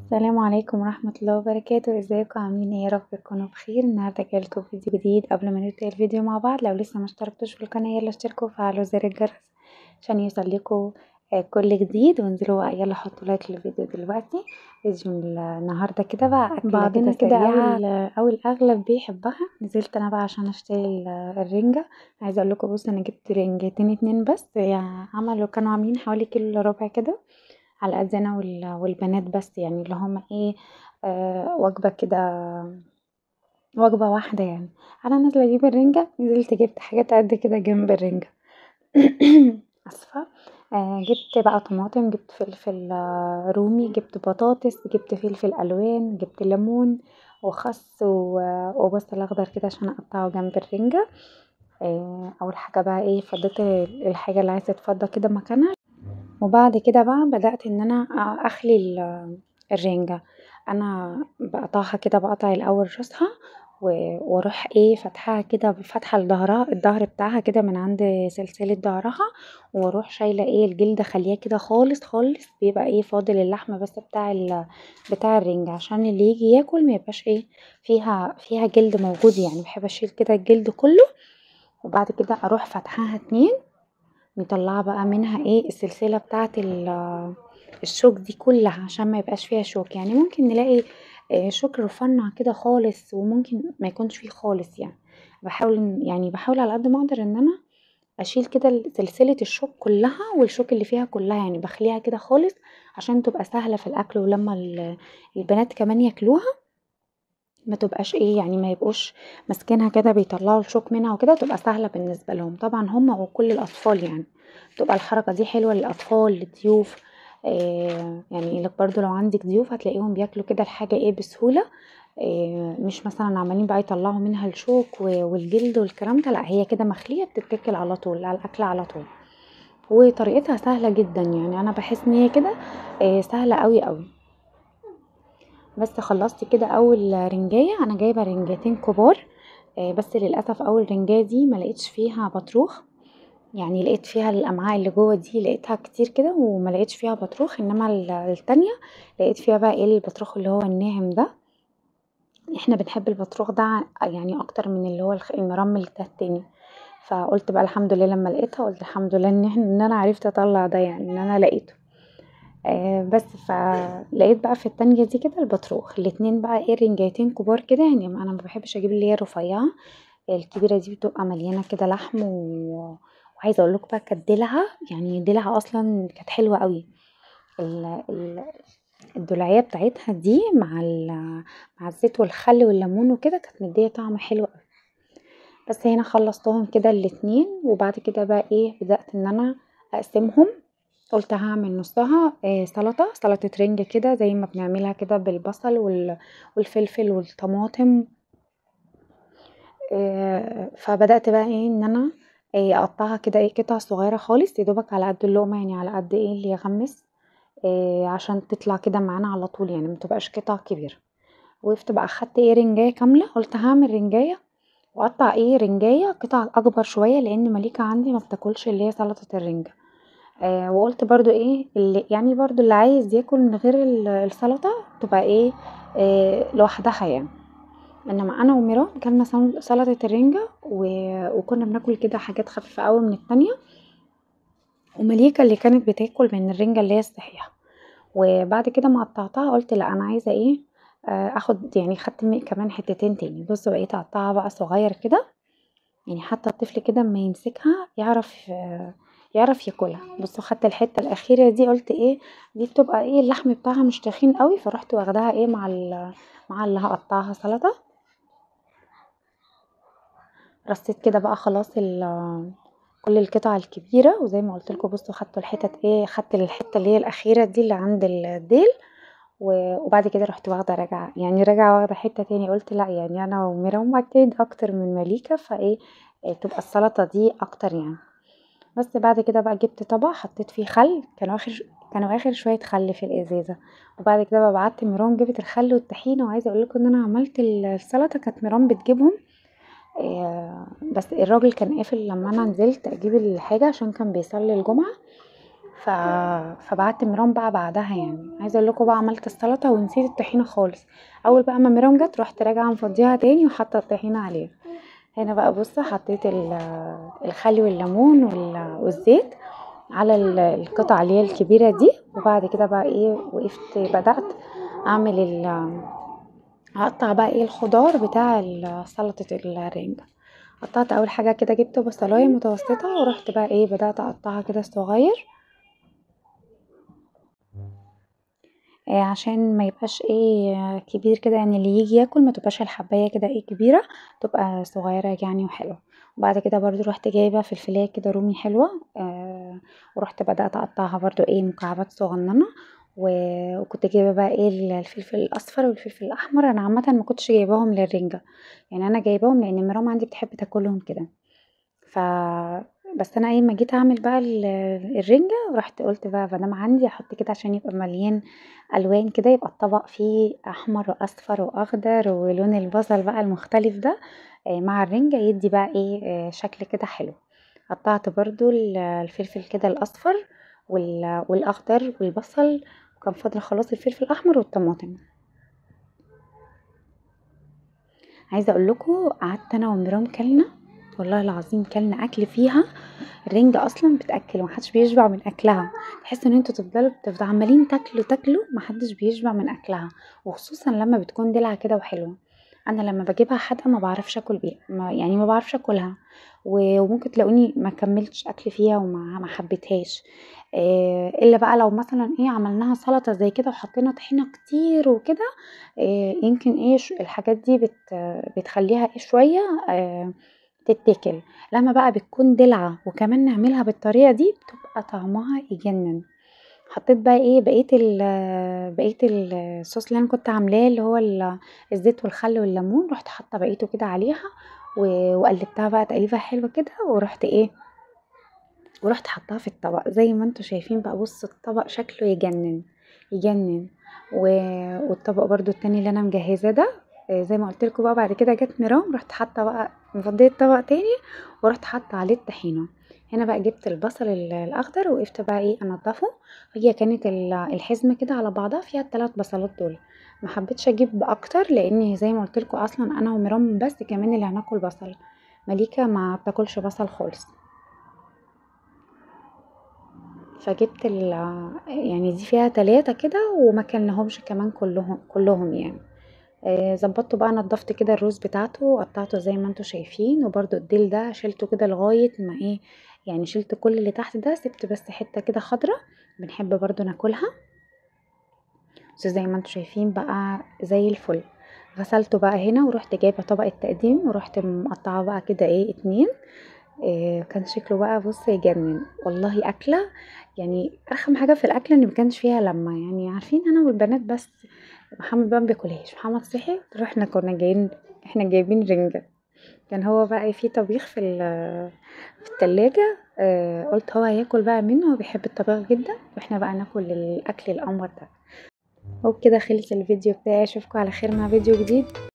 السلام عليكم ورحمة الله وبركاته ازيكم عاملين ايه يارب تكونوا بخير النهارده جايلكوا فيديو جديد قبل ما نبدأ الفيديو مع بعض لو لسه مشتركتوش في القناة يلا اشتركوا وفعلوا زر الجرس عشان يوصلكوا كل جديد وانزلوا بقى يلا حطوا لايك للفيديو دلوقتي فيديو النهارده كده بقى بعضنا كده او او الاغلب بيحبها نزلت انا بقى عشان اشتري الرنجة عايزه اقول لكم بصوا انا جبت رنجتين اتنين بس يعني عملوا كانوا عاملين حوالي كيلو الا ربع كده على قد انا والبنات بس يعني اللي هما ايه آه وجبة كده وجبة واحدة يعني انا نازلة اجيب الرنجة نزلت جبت حاجات قد كده جنب الرنجة اسفة آه جبت بقى طماطم جبت فلفل رومي جبت بطاطس جبت فلفل الوان جبت ليمون وخس وبصل اخضر كده عشان اقطعه جنب الرنجة آه اول حاجة بقى ايه فضيت الحاجة اللي عايزة تتفضى كده مكانها وبعد كده بقى بدأت ان انا اخلي الرنجة انا بقطعها كده بقطع الاول راسها واروح ايه فاتحاها كده فاتحه لضهرها الضهر بتاعها كده من عند سلسلة ضهرها واروح شايله ايه الجلد اخليها كده خالص خالص بيبقى ايه فاضل اللحم بس بتاع بتاع الرنجة عشان اللي يجي ياكل ميبقاش ايه فيها فيها جلد موجود يعني بحب اشيل كده الجلد كله وبعد كده اروح فاتحاها اتنين مطلعه بقى منها ايه السلسلة بتاعة الشوك دي كلها عشان ميبقاش فيها شوك يعني ممكن نلاقي شوك رفنع كده خالص وممكن ميكونش فيه خالص يعني بحاول يعني بحاول على قد ما اقدر ان انا اشيل كده سلسلة الشوك كلها والشوك اللي فيها كلها يعني بخليها كده خالص عشان تبقى سهلة في الاكل ولما البنات كمان ياكلوها متبقاش ايه يعني ميبقوش ماسكينها كده بيطلعوا الشوك منها وكده تبقى سهلة بالنسبة لهم طبعا هما وكل الاطفال يعني تبقى الحركة دي حلوة للاطفال للضيوف آه يعني لك برضو لو عندك ضيوف هتلاقيهم بياكلوا كده الحاجة ايه بسهولة آه مش مثلا عمالين بقى يطلعوا منها الشوك والجلد والكلام ده لا هي كده مخلية بتتاكل على طول على الاكل على طول وطريقتها سهلة جدا يعني انا بحس ان هي كده آه سهلة اوي اوي بس خلصت كده اول رنجايه انا جايبه رنجتين كبار بس للاسف اول رنجايه دي ملقتش فيها بطروخ يعني لقيت فيها الامعاء اللي جوه دي لقيتها كتير كده وما لقيتش فيها بطروخ انما التانية لقيت فيها بقى ايه البطروخ اللي هو الناعم ده احنا بنحب البطروخ ده يعني اكتر من اللي هو المرمل ده التاني فقلت بقى الحمد لله لما لقيتها قلت الحمد لله ان احنا ان انا عرفت اطلع ده يعني ان انا لقيته آه بس فلقيت بقى في التانية دي كده البطروخ الاتنين بقى ايه رنجايتين كبار كده يعني انا مبحبش اجيب اللي هي الرفيعة الكبيرة دي بتبقى مليانة كده لحم و... وعايزة اقولكوا بقى كانت ديلها يعني ديلها اصلا كانت حلوة اوي ال... ال... الدلعية بتاعتها دي مع ال... مع الزيت والخل والليمون وكده كانت مدية طعم حلو اوي بس هنا خلصتهم كده الاتنين وبعد كده بقى ايه بدأت ان انا اقسمهم قلت هعمل نصها سلطة سلطة رنجة كده زي ما بنعملها كده بالبصل والفلفل والطماطم فبدأت بقى ايه ان انا اقطعها كده ايه قطع صغيرة خالص يدوبك على قد اللقمة يعني على قد ايه اللي يغمس عشان تطلع كده معانا على طول يعني متبقاش قطع كبيرة وقفت بقى اخدت ايه رنجاية كاملة قلت هعمل رنجاية واقطع ايه رنجاية قطع اكبر شوية لان مليكة عندي مبتاكلش اللي هي سلطة الرنجة آه وقلت برضو ايه اللي يعني برضو اللي عايز ياكل من غير السلطة تبقى ايه آه لوحدها يعني انما انا وميران كلنا سلطة الرنجة وكنا بناكل كده حاجات خفيفة اوي من التانية ومليكة اللي كانت بتاكل من الرنجة اللي هي الصحيحة وبعد كده ما قطعتها قلت لا انا عايزة ايه آه اخد يعني خدت كمان حتتين تاني بصوا بقيت اقطعها بقى صغير كده يعني حتى الطفل كده اما يمسكها يعرف يعرف ياكلها بصوا خدت الحته الاخيره دي قلت ايه دي بتبقى ايه اللحم بتاعها مش تخين قوي فرحت واخداها ايه مع مع اللي هقطعها سلطه رصيت كده بقى خلاص كل القطع الكبيره وزي ما قلت لكم بصوا خدتوا الحتت ايه خدت الحته اللي هي الاخيره دي اللي عند الديل وبعد كده رحت واخده راجعه يعني راجعه واخده حته تاني قلت لا يعني انا وميرام اكيد اكتر من مليكه فايه تبقى السلطه دي اكتر يعني بس بعد كده بقى جبت طبق حطيت فيه خل كانوا اخر كانوا اخر شويه خل في الازازه وبعد كده بقى بعت ميران جابت الخل والطحينه وعايزه اقول لكم ان انا عملت السلطه كانت ميران بتجيبهم بس الراجل كان قافل لما انا نزلت اجيب الحاجه عشان كان بيصلي الجمعه ف... فبعت ميرام بقى بعدها يعني عايزه اقول لكم بقى عملت السلطه ونسيت الطحينه خالص اول بقى ما ميرام جت رحت راجعه مفضيها تاني وحاطه الطحينه عليها هنا بقى بصوا حطيت الخل والليمون والزيت على القطعه اللي هي الكبيره دي وبعد كده بقى ايه وقفت بدات اعمل ال هقطع بقى ايه الخضار بتاع سلطه الرنجه قطعت اول حاجه كده جبت بصلايه متوسطه ورحت بقى ايه بدات اقطعها كده صغير آه عشان ما يبقاش ايه كبير كده يعني اللي يجي ياكل ما تبقاش الحبايه كده ايه كبيره تبقى صغيره يعني وحلوه وبعد كده برضو رحت جايبه فلفلايه كده رومي حلوه آه ورحت بدات اقطعها برضو ايه مكعبات صغننه وكنت جايبه بقى ايه الفلفل الاصفر والفلفل الاحمر انا عامه ما كنتش جايباهم للرنجه يعني انا جايباهم لان مرام عندي بتحب تاكلهم كده ف بس انا ايه ما جيت اعمل بقى الرنجه رحت قلت بقى مادام عندي احط كده عشان يبقى مليان الوان كده يبقى الطبق فيه احمر واصفر واخضر ولون البصل بقى المختلف ده مع الرنجه يدي بقى ايه شكل كده حلو قطعت برضو الفلفل كده الاصفر والاخضر والبصل وكان فاضل خلاص الفلفل الاحمر والطماطم عايزه اقول لكم قعدت انا ومرام كلنا والله العظيم كلنا اكل فيها الرنجة اصلا بتاكل ومحدش بيشبع من اكلها تحس ان انتوا تفضلوا بتفضلوا عمالين تاكلوا تاكلوا محدش بيشبع من اكلها وخصوصا لما بتكون دلعه كده وحلوه انا لما بجيبها حادقه ما بعرفش اكل بيها ما يعني ما بعرفش اكلها وممكن تلاقوني ما كملتش اكل فيها وما ما حبيتهاش إيه الا بقى لو مثلا ايه عملناها سلطه زي كده وحطينا طحينه كتير وكده إيه يمكن ايه الحاجات دي بت بتخليها ايه شويه إيه تتاكل لما بقى بتكون دلعه وكمان نعملها بالطريقه دي بتبقى طعمها يجنن حطيت بقى ايه بقيه بقيه الصوص اللي انا كنت عاملاه اللي هو الزيت والخل والليمون رحت حاطه بقيته كده عليها وقلبتها بقى تقليبه حلوه كده ورحت ايه ورحت حطاها في الطبق زي ما انتوا شايفين بقى بصوا الطبق شكله يجنن يجنن والطبق برضو التاني اللي انا مجهزاه ده زي ما قلت لكم بقى بعد كده جت مرام رحت حاطه بقى مفضيه طبق تاني ورحت حاطه عليه الطحينه هنا بقى جبت البصل الاخضر وقفت بقى ايه انضفه هي كانت الحزمه كده على بعضها فيها الثلاث بصلات دول ما حبيتش اجيب اكتر لان زي ما قلت لكم اصلا انا ومرام بس كمان اللي هناكل بصل مليكه ما بتاكلش بصل خالص فجبت يعني دي فيها تلاتة كده وما كلناهمش كمان كلهم كلهم يعني ظبطته بقى نضفت كده الروز بتاعته وقطعته زي ما انتوا شايفين وبرده الديل ده شلته كده لغايه ما ايه يعني شلت كل اللي تحت ده سبت بس حته كده خضرة بنحب برضو ناكلها بس زي ما انتوا شايفين بقى زي الفل غسلته بقى هنا ورحت جايبه طبق التقديم ورحت مقطعه بقى كده ايه اتنين إيه كان شكله بقى بص يجنن والله اكله يعني ارخم حاجه في الاكل ان مكانش فيها لما يعني عارفين انا والبنات بس محمد بقى مبياكلهاش محمد صحي رحنا كنا جايين احنا جايبين رنجة كان هو بقى في طبيخ في في التلاجة آه قلت هو هياكل بقى منه هو بيحب الطبيخ جدا واحنا بقى ناكل الاكل القمر ده وبكده خلص الفيديو بتاعي اشوفكم على خير مع فيديو جديد